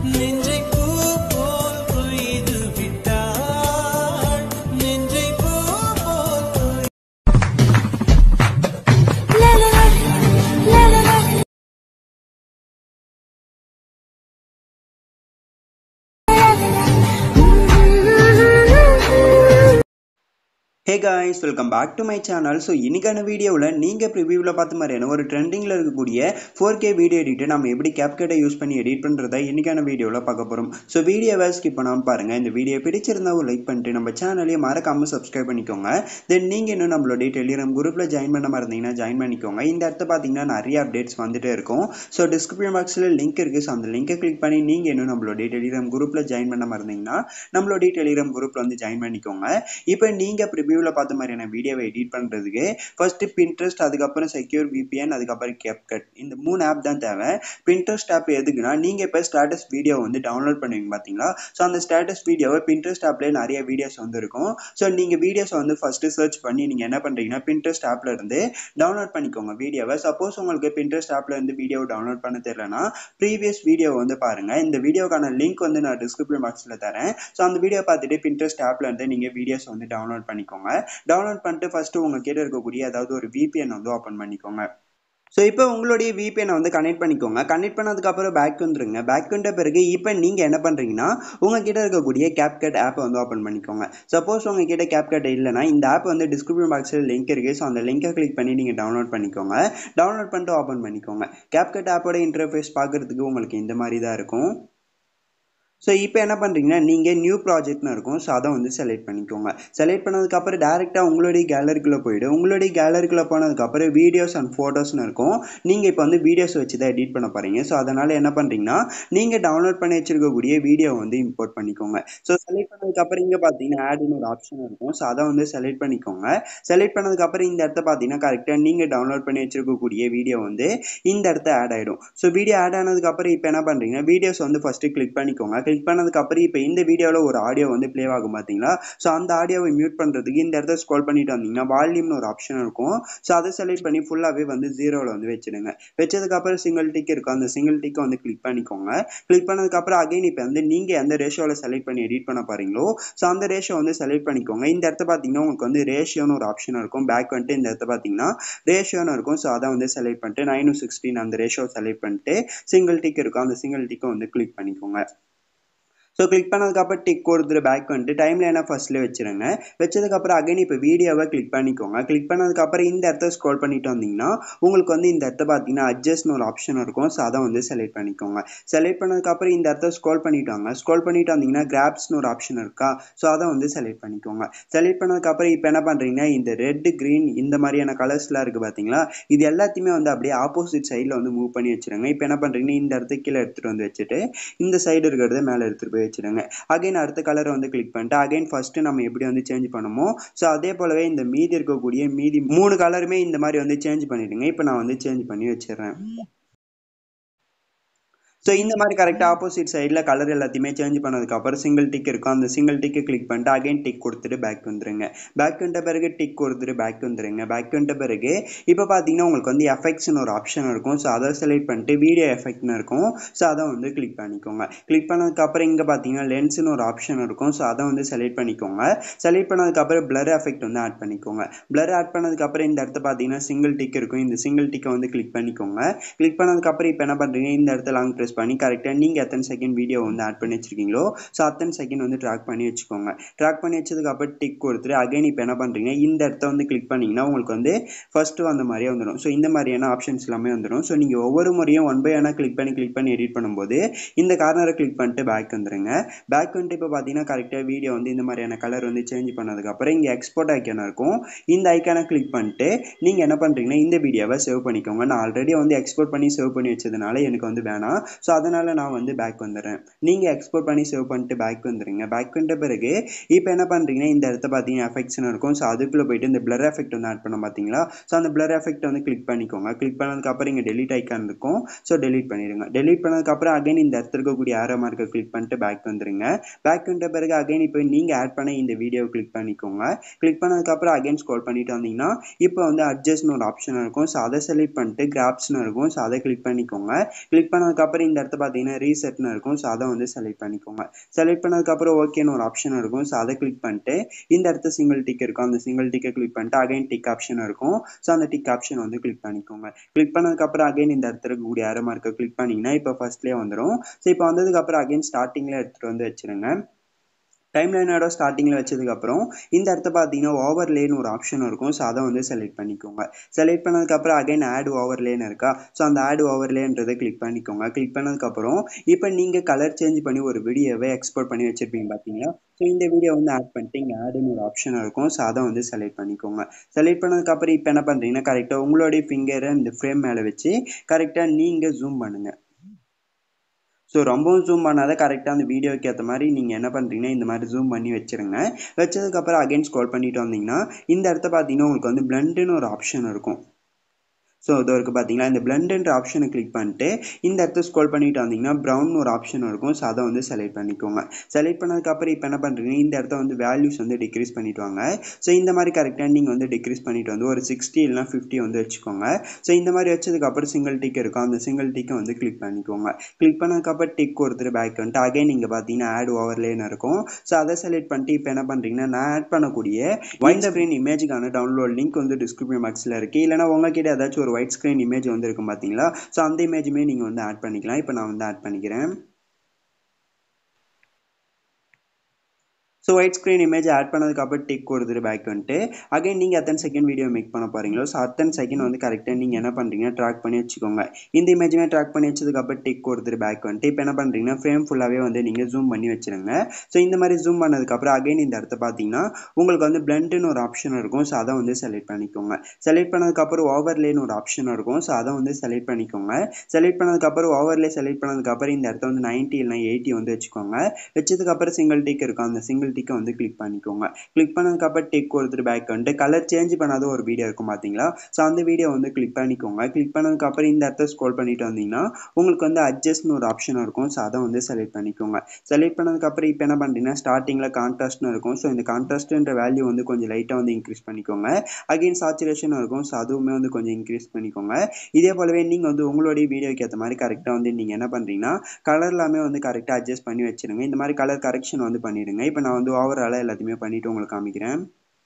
நெஞ்சை பூ போல் கொய்து விட்டாள் நெஞ்சை பூ போல் கொய்து La la la, la la la. Hey guys welcome back to my channel so இன்னைக்கான வீடியோவில் நீங்கள் ப்ரிவியூவில் பார்த்த மாதிரியான ஒரு ட்ரெண்டிங்கில் இருக்கக்கூடிய ஃபோர் கே வீடியோ எடிட்டை நம்ம எப்படி கேப்கட்டை யூஸ் பண்ணி எடிட் பண்ணுறத இன்னைக்கான வீடியோவில் பார்க்க போகிறோம் ஸோ வீடியோவை ஸ்கிப் பண்ணாமல் பாருங்கள் இந்த வீடியோ பிடிச்சிருந்தா ஒரு லைக் பண்ணிட்டு நம்ம சேனலையும் மறக்காமல் சப்ஸ்கிரைப் பண்ணிக்கோங்க தென் நீங்கள் இன்னும் நம்மளுடைய டெலிகிராம் குரூப்பில் ஜாயின் பண்ண மாதிரி இருந்தீங்கன்னா ஜாயின் பண்ணிக்கோங்க இந்த இடத்த பார்த்தீங்கன்னா நிறைய அப்டேட்ஸ் வந்துட்டே இருக்கும் ஸோ டிஸ்கிரிப்ஷன் பாக்ஸில் லிங்க் இருக்குது ஸோ அந்த லிங்கை கிளிக் பண்ணி நீங்கள் இன்னும் நம்மளுடைய டெலிகிராம் குரூப்பில் ஜாயின் பண்ண மாதிரி இருந்தீங்கன்னா நம்மளுடைய டெலிகிராம் குரூப்பில் வந்து ஜாயின் பண்ணிக்கோங்க இப்போ நீங்கள் ப்ரிவியூவில் பார்த்த மாதிரியான வீடியோவை எடிட் பண்ணுறதுக்கு ஃபர்ஸ்ட்டு பின்ட்ரெஸ்ட் அதுக்கப்புறம் செக்யூர் விபிஎன் அதுக்கப்புறம் கேப்கட் இந்த மூணு ஆப் தான் தேவை பின்ட்ரெஸ்ட் ஆப் எதுக்குன்னா நீங்கள் இப்போ ஸ்டேட்டஸ் வீடியோ வந்து டவுன்லோட் பண்ணுவீங்க பார்த்தீங்களா ஸோ அந்த ஸ்டேட்டஸ் வீடியோவை பின்ட்ரெஸ்ட் ஆப்லேயே நிறைய வீடியோஸ் வந்து இருக்கும் ஸோ நீங்கள் வீடியோஸ் வந்து ஃபஸ்ட்டு சர்ச் பண்ணி நீங்கள் என்ன பண்ணுறீங்கன்னா பின்ட்ரெஸ்ட் ஆப்பில் இருந்து டவுன்லோட் பண்ணிக்கோங்க வீடியோவை சப்போஸ் உங்களுக்கு பின்ட்ரெஸ்ட் ஆப்பில் இருந்து வீடியோ டவுன்லோட் பண்ண தெரியலனா ப்ரீவியஸ் வீடியோ வந்து பாருங்கள் இந்த வீடியோக்கான லிங்க் வந்து நான் டிஸ்கிரிப்ஷன் பாக்ஸில் தரேன் ஸோ அந்த வீடியோ பார்த்துட்டு பின்ட்ரெஸ்ட் ஆப்பில் இருந்து நீங்கள் வீடியோஸ் வந்து டவுன்லோட் பண்ணிக்கோங்க டவுன்லோட் பண்ணிட்டு ஃபஸ்ட்டு உங்கள் கிட்ட இருக்கக்கூடிய ஏதாவது ஒரு விபிஎன் வந்து ஓப்பன் பண்ணிக்கோங்க ஸோ இப்போ உங்களுடைய விபிஎனை வந்து கனெக்ட் பண்ணிக்கோங்க கனெக்ட் பண்ணதுக்கப்புறம் பேக் வந்துருங்க பேக் வந்த பிறகு இப்போ நீங்கள் என்ன பண்ணுறீங்கன்னா உங்ககிட்ட இருக்கக்கூடிய கேப்கட் ஆப்பை வந்து ஓப்பன் பண்ணிக்கோங்க சப்போஸ் உங்ககிட்ட கேப்கட் இல்லைனா இந்த ஆப் வந்து டிஸ்கிரிப்ஷன் பாக்ஸில் லிங்க் இருக்குது ஸோ அந்த லிங்கை கிளிக் பண்ணி நீங்கள் டவுன்லோட் பண்ணிக்கோங்க டவுன்லோட் பண்ணிட்டு ஓப்பன் பண்ணிக்கோங்க கேப்கட் ஆப்போட இன்டர்ஃபேஸ் பார்க்குறதுக்கு உங்களுக்கு இந்த மாதிரி தான் இருக்கும் ஸோ இப்போ என்ன பண்ணுறீங்கன்னா நீங்கள் நியூ ப்ராஜெக்ட்னு இருக்கும் ஸோ அதை வந்து செலக்ட் பண்ணிக்கோங்க செலக்ட் பண்ணதுக்கப்புறம் டேரெக்டாக உங்களுடைய கேலரிக்குள்ளே போயிடும் உங்களுடைய கேலரிக்குள்ளே போனதுக்கப்புறம் வீடியோஸ் அண்ட் ஃபோட்டோஸ்னு இருக்கும் நீங்கள் இப்போ வந்து வீடியோஸ் வச்சு தான் எடிட் பண்ண போகிறீங்க ஸோ அதனால் என்ன பண்ணுறீங்கன்னா நீங்கள் டவுன்லோட் பண்ணி வச்சிருக்கக்கூடிய வீடியோ வந்து இம்போர்ட் பண்ணிக்கோங்க ஸோ செலக்ட் பண்ணதுக்கப்புறம் இங்கே பார்த்தீங்கன்னா ஆடுன்னு ஒரு ஆப்ஷன் இருக்கும் ஸோ அதை வந்து செலக்ட் பண்ணிக்கோங்க செலக்ட் பண்ணதுக்கப்புறம் இந்த இடத்த பார்த்தீங்கன்னா கரெக்டாக நீங்கள் டவுன்லோட் பண்ணி வச்சிருக்கக்கூடிய வீடியோ வந்து இந்த இடத்த ஆட் ஆகிடும் ஸோ வீடியோ ஆட் ஆனதுக்கப்புறம் இப்போ என்ன பண்ணுறீங்கன்னா வீடியோஸ் வந்து ஃபஸ்ட்டு கிளிக் பண்ணிக்கோங்க கிளிக் பண்ணதுக்கப்புறம் இப்போ இந்த வீடியோவில் ஒரு ஆடியோ வந்து ப்ளே ஆகும் பார்த்தீங்களா ஸோ அந்த ஆடியோவை மியூட் பண்ணுறதுக்கு இந்த இடத்த ஸ்க்ரோல் பண்ணிட்டு வந்தீங்கன்னா வால்யூம்னு ஒரு ஆப்ஷன் இருக்கும் ஸோ அதை செலக்ட் பண்ணி ஃபுல்லாகவே வந்து ஜீரோவில் வந்து வச்சிடுங்க வச்சதுக்கப்புறம் சிங்கிள் டிக் இருக்கும் அந்த சிங்கிள் டிக்கை வந்து கிளிக் பண்ணிக்கோங்க கிளிக் பண்ணதுக்கப்புறம் அகைன் இப்போ வந்து நீங்கள் எந்த ரேஷியோவில் செலக்ட் பண்ணி எடிட் பண்ண போகிறீங்களோ ஸோ அந்த ரேஷியோ வந்து செலக்ட் பண்ணிக்கோங்க இந்த இடத்த பார்த்தீங்கன்னா உங்களுக்கு வந்து ரேஷியோன்னு ஒரு ஆப்ஷன் இருக்கும் பேக் வந்துட்டு இந்த இடத்த பார்த்தீங்கன்னா ரேஷியோன்னு இருக்கும் ஸோ அதை வந்து செலக்ட் பண்ணிட்டு நைன் சிக்ஸ்டீன் அந்த ரேஷியோ செலக்ட் பண்ணிட்டு சிங்கிள் டிக் இருக்கும் அந்த சிங்கிள் டிக்கை வந்து கிளிக் பண்ணிக்கோங்க ஸோ கிளிக் பண்ணதுக்கப்புறம் டிக் கொடுத்துட்டு பேக் வந்துட்டு டைம் லைனாக ஃபஸ்ட்லேயே வச்சுருங்க வச்சதுக்கப்புறம் அகைன் இப்போ வீடியோவை கிளிக் பண்ணிக்கோங்க கிளிக் பண்ணதுக்கப்புறம் இந்த இடத்த ஸ்க்ரோல் பண்ணிட்டு வந்தீங்கன்னா உங்களுக்கு வந்து இந்த இடத்த பார்த்தீங்கன்னா அட்ஜஸ்ட்னு ஒரு ஆப்ஷன் இருக்கும் ஸோ அதை வந்து செலக்ட் பண்ணிக்கோங்க செலக்ட் பண்ணதுக்கப்புறம் இந்த இடத்த ஸ்க்ரோல் பண்ணிட்டு வாங்க ஸ்க்ரோல் பண்ணிட்டு வந்தீங்கன்னா கிராப்ஸ்னு ஒரு ஆப்ஷன் இருக்கா ஸோ அதை வந்து செலக்ட் பண்ணிக்கோங்க செலக்ட் பண்ணதுக்கப்புறம் இப்போ என்ன பண்ணுறீங்கன்னா இந்த ரெட் க்ரீன் இந்த மாதிரியான கலர்ஸ்லாம் இருக்குது பார்த்தீங்களா இது எல்லாத்தையுமே வந்து அப்படியே ஆப்போசிட் சைடில் வந்து மூவ் பண்ணி வச்சுருங்க இப்போ என்ன பண்ணுறீங்கன்னா இந்த இடத்த கீழே எடுத்துகிட்டு வந்து வச்சுட்டு இந்த சைடு இருக்கிறத மேலே எடுத்துகிட்டு போய் வச்சுடுங்க அகைன் அடுத்த கலரை வந்து கிளிக் பண்ணிட்டு அகைன் ஃபஸ்ட்டு நம்ம எப்படி வந்து சேஞ்ச் பண்ணுமோ ஸோ அதே போலவே இந்த மீதி இருக்கக்கூடிய மீதி மூணு கலருமே இந்த மாதிரி வந்து சேஞ்ச் பண்ணிடுங்க இப்போ நான் வந்து சேஞ்ச் பண்ணி வச்சிடுறேன் ஸோ இந்த மாதிரி கரெக்டாக ஆப்போசிட் சைடில் கலர் எல்லாத்தையுமே சேஞ்ச் பண்ணதுக்கப்புறம் சிங்கிள் டிக் இருக்கும் அந்த சிங்கிள் டிக்கை கிளிக் பண்ணிட்டு அகைன் டிக் கொடுத்துட்டு பேக் வந்துருங்க பேக் வந்த பிறகு டிக் கொடுத்துட்டு பேக் வந்துருங்க பேக் வந்த பிறகு இப்போ பார்த்தீங்கன்னா உங்களுக்கு வந்து எஃபெக்ட்ஸ்னு ஒரு ஆப்ஷன் இருக்கும் ஸோ அதை செலக்ட் பண்ணிட்டு வீடியோ எஃபெக்ட்னு இருக்கும் ஸோ அதை வந்து கிளிக் பண்ணிக்கோங்க கிளிக் பண்ணதுக்கப்புறம் இங்கே பார்த்தீங்கன்னா லென்ஸ்னு ஒரு ஆப்ஷன் இருக்கும் ஸோ அதை வந்து செலக்ட் பண்ணிக்கோங்க செலக்ட் பண்ணதுக்கப்புறம் பிளர் எஃபெக்ட் வந்து ஆட் பண்ணிக்கோங்க பிளர் ஆட் பண்ணதுக்கப்புறம் இந்த இடத்த பார்த்தீங்கன்னா சிங்கிள் டிக் இருக்கும் இந்த சிங்கிள் டிக்கை வந்து கிளிக் பண்ணிக்கோங்க கிளிக் பண்ணதுக்கப்புறம் இப்போ என்ன பண்ணுறீங்க இந்த இடத்துல லாங் ப்ரெஸ் பண்ணி கரெக்டாக நீங்கள் எத்தனை செகண்ட் வீடியோ வந்து ஆட் பண்ணி வச்சிருக்கீங்களோ ஸோ அத்தனை செகண்ட் வந்து ட்ராக் பண்ணி வச்சுக்கோங்க ட்ராக் பண்ணி வச்சதுக்கப்புறம் டிக் கொடுத்துட்டு அகைன் இப்போ என்ன பண்ணுறீங்க இந்த இடத்த வந்து கிளிக் பண்ணிங்கன்னா உங்களுக்கு வந்து ஃபஸ்ட்டு வந்த மாதிரியே வந்துடும் ஸோ இந்த மாதிரியான ஆப்ஷன்ஸ் எல்லாமே வந்துடும் ஸோ நீங்கள் ஒவ்வொரு முறையும் ஒன் பை ஒன்னாக கிளிக் பண்ணி கிளிக் பண்ணி எடிட் பண்ணும்போது இந்த கார்னரை கிளிக் பண்ணிட்டு பேக் வந்துருங்க பேக் வந்துட்டு இப்போ பார்த்தீங்கன்னா கரெக்டாக வீடியோ வந்து இந்த மாதிரியான கலர் வந்து சேஞ்ச் பண்ணதுக்கப்புறம் இங்கே எக்ஸ்போர்ட் ஐக்கான இருக்கும் இந்த ஐக்கானை கிளிக் பண்ணிட்டு நீங்கள் என்ன பண்ணுறீங்கன்னா இந்த வீடியோவை சேவ் பண்ணிக்கோங்க நான் ஆல்ரெடி வந்து எக்ஸ்போர்ட் பண்ணி சேவ் பண்ணி வச்சதுனால எனக்கு வந்து வேணாம் ஸோ அதனால் நான் வந்து பேக் வந்துடுறேன் நீங்கள் எக்ஸ்போர்ட் பண்ணி சேவ் பண்ணிட்டு பேக் வந்துடுங்க பேக் வந்துட்ட பிறகு இப்போ என்ன பண்ணுறீங்கன்னா இந்த இடத்த பார்த்தீங்கன்னா எஃபெக்ட்ஸ்னு இருக்கும் ஸோ அதுக்குள்ளே போயிட்டு இந்த பிளர் எஃபெக்ட் வந்து ஆட் பண்ண பார்த்தீங்களா ஸோ அந்த பிளர் எஃபெக்ட் வந்து கிளிக் பண்ணிக்கோங்க கிளிக் பண்ணதுக்கப்புறம் இங்கே டெலிட் ஐக்கான் இருக்கும் ஸோ டெலிட் பண்ணிடுங்க டெலிட் பண்ணதுக்கப்புறம் அகைன் இந்த இடத்துல இருக்கக்கூடிய ஆரோ மார்க்கை கிளிக் பண்ணிட்டு பேக் வந்துருங்க பேக் வந்துட்ட பிறகு அகைன் இப்போ நீங்கள் ஆட் பண்ண இந்த வீடியோவை கிளிக் பண்ணிக்கோங்க கிளிக் பண்ணதுக்கப்புறம் அகைன் ஸ்க்ரோல் பண்ணிட்டு வந்தீங்கன்னா இப்போ வந்து அட்ஜஸ்ட்னு ஒரு ஆப்ஷன் இருக்கும் ஸோ அதை செலக்ட் பண்ணிட்டு கிராப்ஸ்னு இருக்கும் ஸோ அதை கிளிக் பண்ணிக்கோங்க கிளிக் பண்ணதுக்கப்புறம் இந்த இந்த இடத்த பார்த்தீங்கன்னா ரீசெட்னு இருக்கும் ஸோ அதை வந்து செலக்ட் பண்ணிக்கோங்க செலக்ட் பண்ணதுக்கப்புறம் ஓகேன்னு ஒரு ஆப்ஷன் இருக்கும் ஸோ அதை கிளிக் பண்ணிட்டு இந்த இடத்த சிங்கிள் டிக் இருக்கும் அந்த சிங்கிள் டிக்கை கிளிக் பண்ணிட்டு அகைன் டிக் ஆப்ஷன் இருக்கும் ஸோ அந்த டிக் ஆப்ஷன் வந்து கிளிக் பண்ணிக்கோங்க கிளிக் பண்ணதுக்கப்புறம் அகைன் இந்த இடத்துல இருக்கக்கூடிய ஆரோ மார்க்கை கிளிக் பண்ணிங்கன்னா இப்போ ஃபர்ஸ்ட்லேயே வந்துடும் ஸோ இப்போ வந்ததுக்கப்புறம் அகைன் ஸ்டார்டிங்கில் எடுத்துகிட்டு வந்து வச்சுருங்க டைம் லைனோட ஸ்டார்டிங்கில் வச்சதுக்கப்புறம் இந்த இடத்த பார்த்தீங்கன்னா ஓவர்லேன்னு ஒரு ஆப்ஷன் இருக்கும் ஸோ அதை வந்து செலக்ட் பண்ணிக்கோங்க செலக்ட் பண்ணதுக்கப்புறம் அகைன் ஆட் ஓவர்லேன்னு இருக்கா ஸோ அந்த ஆட் ஓவர்லேன்றதை கிளிக் பண்ணிக்கோங்க கிளிக் பண்ணதுக்கப்புறம் இப்போ நீங்கள் கலர் சேஞ்ச் பண்ணி ஒரு வீடியோவை எக்ஸ்போர்ட் பண்ணி வச்சுருப்பீங்க பார்த்தீங்களா ஸோ இந்த வீடியோ வந்து ஆட் பண்ணிட்டு இங்கே ஆடுன்னு ஒரு ஆப்ஷன் இருக்கும் ஸோ அதை வந்து செலக்ட் பண்ணிக்கோங்க செலக்ட் பண்ணதுக்கப்புறம் இப்போ என்ன பண்ணுறீங்கன்னா கரெக்டாக உங்களுடைய ஃபிங்கரை இந்த ஃப்ரேம் மேலே வச்சு கரெக்டாக நீங்கள் ஜூம் பண்ணுங்கள் ஸோ ரொம்பவும் ஜூம் பண்ணாத கரெக்டாக அந்த வீடியோக்கு ஏற்ற மாதிரி நீங்கள் என்ன பண்ணுறீங்கன்னா இந்த மாதிரி ஜூம் பண்ணி வச்சுருங்க வச்சதுக்கப்புறம் அகைன் ஸ்க்ரோல் பண்ணிட்டு வந்தீங்கன்னா இந்த இடத்த பார்த்தீங்கன்னா உங்களுக்கு வந்து பிளண்டுன்னு ஒரு ஆப்ஷன் இருக்கும் ஸோ இது இருக்குது பார்த்தீங்களா இந்த பிளண்டுன்ற ஆப்ஷனை கிளிக் பண்ணிட்டு இந்த இடத்த ஸ்க்ரோல் பண்ணிட்டு வந்தீங்கன்னா ப்ரௌன் ஒரு ஆப்ஷன் இருக்கும் ஸோ அதை வந்து செலக்ட் பண்ணிக்கோங்க செலக்ட் பண்ணதுக்கப்புறம் இப்போ என்ன பண்ணுறீங்க இந்த இடத்த வந்து வேல்யூஸ் வந்து டிக்ரீஸ் பண்ணிட்டு வாங்க ஸோ இந்த மாதிரி கரெக்டாக நீங்கள் வந்து டிக்ரீஸ் பண்ணிட்டு வந்து ஒரு சிக்ஸ்டி இல்லைனா ஃபிஃப்டி வந்து வச்சுக்கோங்க ஸோ இந்த மாதிரி வச்சதுக்கப்புறம் சிங்கிள் டிக் இருக்கும் அந்த சிங்கிள் டிக்கை வந்து கிளிக் பண்ணிக்கோங்க கிளிக் பண்ணதுக்கப்புறம் டிக் ஒருத்தர் பேக் வந்துட்டு அகைன் நீங்கள் பார்த்தீங்கன்னா ஆட் ஓவர்லேன்னு இருக்கும் ஸோ அதை செலக்ட் பண்ணிட்டு இப்போ என்ன பண்ணுறீங்கன்னா நான் ஆட் பண்ணக்கூடிய ஒயிட் ஸ்க்ரீன் இமேஜுக்கான டவுன்லோட் லிங்க் வந்து டிஸ்கிரிப்ஷன் பாக்ஸில் இருக்குது இல்லைனா உங்ககிட்ட ஏதாச்சும் ஒரு ஒயிட் ஸ்க்ரீன் இமேஜ் வந்து இருக்கும் பார்த்தீங்களா ஸோ அந்த இமேஜுமே நீங்கள் வந்து ஆட் பண்ணிக்கலாம் இப்போ நான் வந்து ஆட் பண்ணிக்கிறேன் so white screen image add பண்ணதுக்கப்புறம் டிக் கொடுத்துட்டு பேக் வந்துட்டு அகைன் நீங்கள் அத்தனை செகண்ட் வீடியோ மேக் பண்ண போகிறீங்களோ ஸோ அத்தனை செகண்ட் வந்து கரெக்டாக நீங்கள் என்ன பண்ணுறீங்க ட்ராக் பண்ணி வச்சுக்கோங்க இந்த இமேஜுமே ட்ராக் பண்ணி வச்சதுக்கப்புறம் டிக் கொடுத்துட்டு பேக் வந்துட்டு இப்போ என்ன பண்ணுறீங்கன்னா ஃப்ரேம் ஃபுல்லாகவே வந்து நீங்கள் ஜூம் பண்ணி வச்சுருங்க ஸோ இந்த மாதிரி ஜூம் பண்ணதுக்கப்புறம் அகைன் இந்த இடத்த பார்த்தீங்கன்னா உங்களுக்கு வந்து பிளண்ட்னு ஒரு ஆப்ஷன் இருக்கும் ஸோ அதை வந்து செலக்ட் பண்ணிக்கோங்க செலக்ட் பண்ணதுக்கப்புறம் ஓவர்லேன்னு ஒரு ஆப்ஷன் இருக்கும் ஸோ அதை வந்து செலக்ட் பண்ணிக்கோங்க செலக்ட் பண்ணதுக்கப்புறம் ஓவர்லே செலக்ட் பண்ணதுக்கப்புறம் இந்த இடத்த வந்து நைன்ட்டி இல்லைனா எயிட்டி வந்து வச்சுக்கோங்க வச்சதுக்கப்புறம் சிங்கிள் டிக் இருக்கும் அந்த சிங்கிள் டிக்கை வந்து கிளிக் பண்ணிக்கோங்க கிளிக் பண்ணதுக்கப்புறம் டிக் கொடுத்துட்டு பேக் வந்துட்டு கலர் சேஞ்ச் பண்ணாத ஒரு வீடியோ இருக்கும் பார்த்தீங்களா ஸோ அந்த வீடியோ வந்து கிளிக் பண்ணிக்கோங்க கிளிக் பண்ணதுக்கப்புறம் இந்த இடத்த ஸ்க்ரோல் பண்ணிட்டு வந்தீங்கன்னா உங்களுக்கு வந்து அட்ஜஸ்ட்னு ஒரு ஆப்ஷன் இருக்கும் ஸோ அதை வந்து செலக்ட் பண்ணிக்கோங்க செலக்ட் பண்ணதுக்கப்புறம் இப்போ என்ன பண்ணுறீங்கன்னா ஸ்டார்டிங்கில் கான்ட்ராஸ்ட்னு இருக்கும் ஸோ இந்த கான்ட்ராஸ்ட்ன்ற வேல்யூ வந்து கொஞ்சம் லைட்டாக வந்து இன்க்ரீஸ் பண்ணிக்கோங்க அகைன் சாச்சுரேஷன் இருக்கும் ஸோ அதுவுமே வந்து கொஞ்சம் இன்க்ரீஸ் பண்ணிக்கோங்க இதே போலவே நீங்கள் வந்து உங்களுடைய வீடியோக்கு ஏற்ற மாதிரி கரெக்டாக வந்து நீங்கள் என்ன பண்ணுறீங்கன்னா கலர் எல்லாமே வந்து கரெக்டாக அட்ஜஸ்ட் பண்ணி வச்சிருங்க இந்த மாதிரி கலர் கரெக்ஷன் வந்து பண்ணிடுங்க இப்போ நான் வந்து ஓவராலாக எல்லாத்தையுமே பண்ணிட்டு உங்களுக்கு காமிக்கிறேன்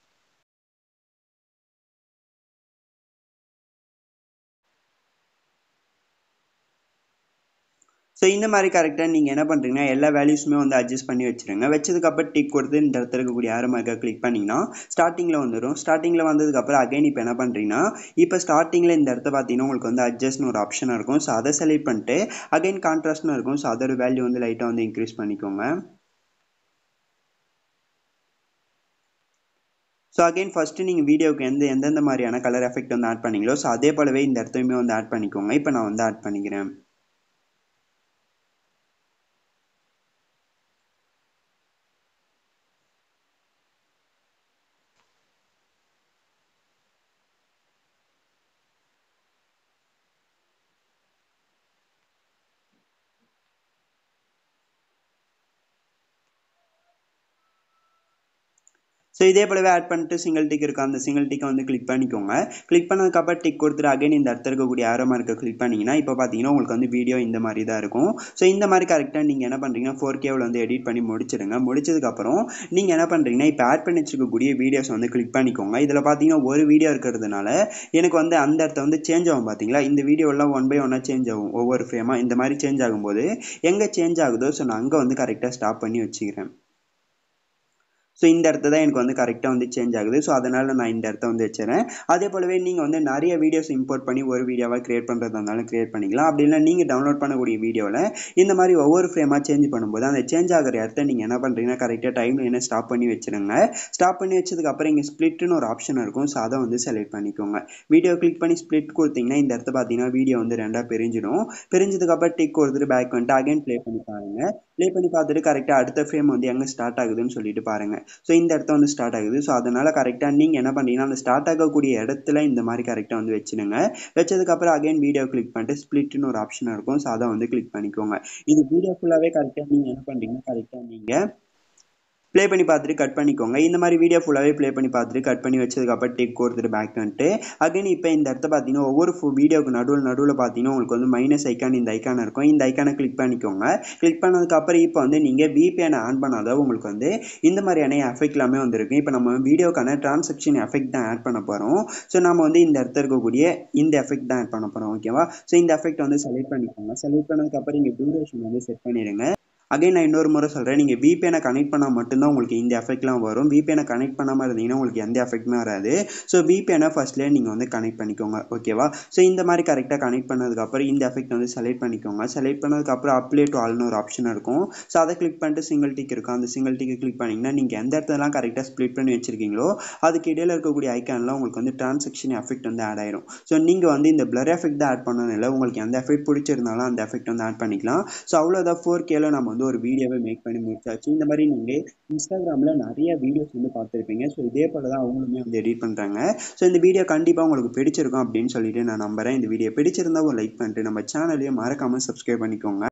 ஸோ இந்த மாதிரி கரெக்டாக நீங்கள் என்ன பண்ணுறீங்கன்னா எல்லா வேல்யூஸுமே வந்து அட்ஜஸ்ட் பண்ணி வச்சுருங்க வச்சதுக்கப்புறம் டிக் கொடுத்து இந்த இடத்துல இருக்கக்கூடிய ஆரோ மார்க்கை கிளிக் பண்ணிங்கன்னா ஸ்டார்டிங்கில் வந்துடும் ஸ்டார்டிங்கில் வந்ததுக்கப்புறம் அகைன் இப்போ என்ன பண்ணுறீங்கன்னா இப்போ ஸ்டார்டிங்கில் இந்த இடத்த பார்த்தீங்கன்னா உங்களுக்கு வந்து அட்ஜஸ்ட்னு ஒரு ஆப்ஷன் இருக்கும் ஸோ அதை செலக்ட் பண்ணிட்டு அகைன் கான்ட்ராஸ்ட்னு இருக்கும் ஸோ அதோட வேல்யூ வந்து லைட்டாக வந்து இன்க்ரீஸ் பண்ணிக்கோங்க ஸோ அகைன் ஃபஸ்ட்டு நீங்கள் வீடியோக்கு எந்த எந்தெந்த மாதிரியான கலர் எஃபெக்ட் வந்து ஆட் பண்ணீங்களோ ஸோ அதே போலவே இந்த இடத்தையுமே வந்து ஆட் பண்ணிக்கோங்க இப்போ நான் வந்து ஆட் பண்ணிக்கிறேன் ஸோ இதே போலவே ஆட் பண்ணிட்டு சிங்கிள் டிக் இருக்கா அந்த சிங்கிள் டிக்கை வந்து கிளிக் பண்ணிக்கோங்க கிளிக் பண்ணதுக்கப்புறம் டிக் கொடுத்துட்டு அகைன் இந்த இடத்துல இருக்கக்கூடிய ஆரோ மார்க்கை கிளிக் பண்ணிங்கன்னா இப்போ பார்த்தீங்கன்னா உங்களுக்கு வந்து வீடியோ இந்த மாதிரி தான் இருக்கும் ஸோ இந்த மாதிரி கரெக்டாக நீங்கள் என்ன பண்ணுறீங்கன்னா ஃபோர் கேவில் வந்து எடிட் பண்ணி முடிச்சிடுங்க முடிச்சதுக்கப்புறம் நீங்கள் என்ன பண்ணுறீங்கன்னா இப்போ ஆட் பண்ணி வச்சிருக்கக்கூடிய வீடியோஸ் வந்து கிளிக் பண்ணிக்கோங்க இதில் பார்த்தீங்கன்னா ஒரு வீடியோ இருக்கிறதுனால எனக்கு வந்து அந்த இடத்த வந்து சேஞ்ச் ஆகும் பார்த்தீங்களா இந்த வீடியோலாம் ஒன் பை ஒன்னாக சேஞ்ச் ஆகும் ஒவ்வொரு ஃப்ரேமாக இந்த மாதிரி சேஞ்ச் ஆகும்போது எங்கே சேஞ்ச் ஆகுதோ ஸோ நான் அங்கே வந்து கரெக்டாக ஸ்டாப் பண்ணி வச்சுக்கிறேன் ஸோ இந்த இடத்த தான் எனக்கு வந்து கரெக்டாக வந்து சேஞ்ச் ஆகுது ஸோ அதனால் நான் இந்த இடத்த வந்து வச்சுறேன் அதே போலவே நீங்கள் வந்து நிறைய வீடியோஸ் இம்போர்ட் பண்ணி ஒரு வீடியோவாக கிரியேட் பண்ணுறதா இருந்தாலும் கிரியேட் பண்ணிக்கலாம் அப்படி இல்லை நீங்கள் டவுன்லோட் பண்ணக்கூடிய வீடியோவில் இந்த மாதிரி ஒவ்வொரு ஃப்ரேமாக சேஞ்ச் பண்ணும்போது அந்த சேஞ்ச் ஆகிற இடத்த நீங்கள் என்ன பண்ணுறீங்கன்னா கரெக்டாக டைமில் என்ன ஸ்டாப் பண்ணி வச்சுருங்க ஸ்டாப் பண்ணி வச்சதுக்கப்புறம் இங்கே ஸ்ப்ளிட்னு ஒரு ஆப்ஷன் இருக்கும் ஸோ அதை வந்து செலக்ட் பண்ணிக்கோங்க வீடியோ கிளிக் பண்ணி ஸ்ப்ளிட் கொடுத்தீங்கன்னா இந்த இடத்த பார்த்தீங்கன்னா வீடியோ வந்து ரெண்டாக பிரிஞ்சிடும் பிரிஞ்சதுக்கப்புறம் டிக் கொடுத்துட்டு பேக் வந்துட்டு அகைன் ப்ளே பண்ணி பாருங்கள் ப்ளே பண்ணி பார்த்துட்டு கரெக்டாக அடுத்த ஃப்ரேம் வந்து எங்கே ஸ்டார்ட் ஆகுதுன்னு சொல்லிட்டு பாருங்கள் ஸோ இந்த இடத்த வந்து ஸ்டார்ட் ஆகுது ஸோ அதனால் கரெக்டாக நீங்கள் என்ன பண்ணுறீங்கன்னா அந்த ஸ்டார்ட் ஆகக்கூடிய இடத்துல இந்த மாதிரி கரெக்டாக வந்து வச்சுடுங்க வச்சதுக்கப்புறம் அகைன் வீடியோ கிளிக் பண்ணிட்டு ஸ்ப்ளிட்னு ஒரு ஆப்ஷன் இருக்கும் ஸோ அதை வந்து கிளிக் பண்ணிக்கோங்க இது வீடியோ ஃபுல்லாகவே கரெக்டாக நீங்கள் என்ன பண்ணுறீங்கன்னா கரெக்டாக நீங்கள் ப்ளே பண்ணி பார்த்துட்டு கட் பண்ணிக்கோங்க இந்த மாதிரி வீடியோ ஃபுல்லாகவே ப்ளே பண்ணி பார்த்துட்டு கட் பண்ணி வச்சதுக்கப்புறம் டேக் கொடுத்துட்டு பேக் வந்துட்டு அகைன் இப்போ இந்த இடத்த பார்த்தீங்கன்னா ஒவ்வொரு வீடியோக்கு நடுவில் நடுவில் பார்த்தீங்கன்னா உங்களுக்கு வந்து மைனஸ் ஐக்கான் இந்த ஐக்கான் இருக்கும் இந்த ஐக்கானை கிளிக் பண்ணிக்கோங்க கிளிக் பண்ணதுக்கப்புறம் இப்போ வந்து நீங்கள் விபிஎனை ஆன் பண்ணாதான் உங்களுக்கு வந்து இந்த மாதிரியான எஃபெக்ட் எல்லாமே வந்திருக்கு இப்போ நம்ம வீடியோக்கான டிரான்சாக்ஷன் எஃபெக்ட் தான் ஆட் பண்ண போகிறோம் ஸோ நம்ம வந்து இந்த இடத்துல இருக்கக்கூடிய இந்த எஃபெக்ட் தான் ஆட் பண்ண போகிறோம் ஓகேவா ஸோ இந்த எஃபெக்ட் வந்து செலக்ட் பண்ணிக்கோங்க செலக்ட் பண்ணதுக்கப்புறம் இங்கே டியூரேஷன் வந்து செட் பண்ணிடுங்க அகைன் நான் இன்னொரு முறை சொல்கிறேன் நீங்கள் விபிஎனை கனெக்ட் பண்ணால் மட்டும்தான் உங்களுக்கு இந்த எஃபெக்ட்லாம் வரும் விபிஎனை கனெக்ட் பண்ணாமல் இருந்தீங்கன்னா உங்களுக்கு எந்த எஃபெக்ட்டுமே வராது ஸோ விபிஎனை ஃபஸ்ட்லேயே நீங்கள் வந்து கனெக்ட் பண்ணிக்கோங்க ஓகேவா ஸோ இந்த மாதிரி கரெக்டாக கனெக்ட் பண்ணதுக்கப்புறம் இந்த எஃபெக்ட் வந்து செலக்ட் பண்ணிக்கோங்க செலக்ட் பண்ணதுக்கப்புறம் அப்ளே டு ஆல்னு ஒரு ஆப்ஷன் இருக்கும் ஸோ அதை கிளிக் பண்ணிட்டு சிங்கிள் டிக் இருக்கும் அந்த சிங்கிள் டிக்கை கிளிக் பண்ணிங்கன்னா நீங்கள் எந்த இடத்துலலாம் கரெக்டாக ஸ்ப்ளிட் பண்ணி வச்சிருக்கீங்களோ அதுக்கு இடையில இருக்கக்கூடிய ஐக்கான்லாம் உங்களுக்கு வந்து டிரான்சாக்ஷன் எஃபெக்ட் வந்து ஆட் ஆயிரும் ஸோ நீங்கள் வந்து இந்த பிளர் எஃபெக்ட் தான் ஆட் பண்ணணும் இல்லை உங்களுக்கு எந்த எஃபெக்ட் பிடிச்சிருந்தாலும் அந்த எஃபெக்ட் வந்து ஆட் பண்ணிக்கலாம் ஸோ அவ்வளோதான் ஃபோர் கேல நம்ம வந்து ஒரு வீடியோவை மேக் பண்ணி முடிச்சாச்சு இந்த மாதிரி நீங்கள் இன்ஸ்டாகிராமில் நிறைய வீடியோஸ் வந்து பார்த்துருப்பீங்க ஸோ இதே போல் தான் அவங்களுமே வந்து எடிட் பண்ணுறாங்க ஸோ இந்த வீடியோ கண்டிப்பாக உங்களுக்கு பிடிச்சிருக்கும் அப்படின்னு சொல்லிட்டு நான் நம்புறேன் இந்த வீடியோ பிடிச்சிருந்தா ஒரு லைக் பண்ணிட்டு நம்ம சேனலையும் மறக்காமல் சப்ஸ்கிரைப் பண்ணிக்கோங்க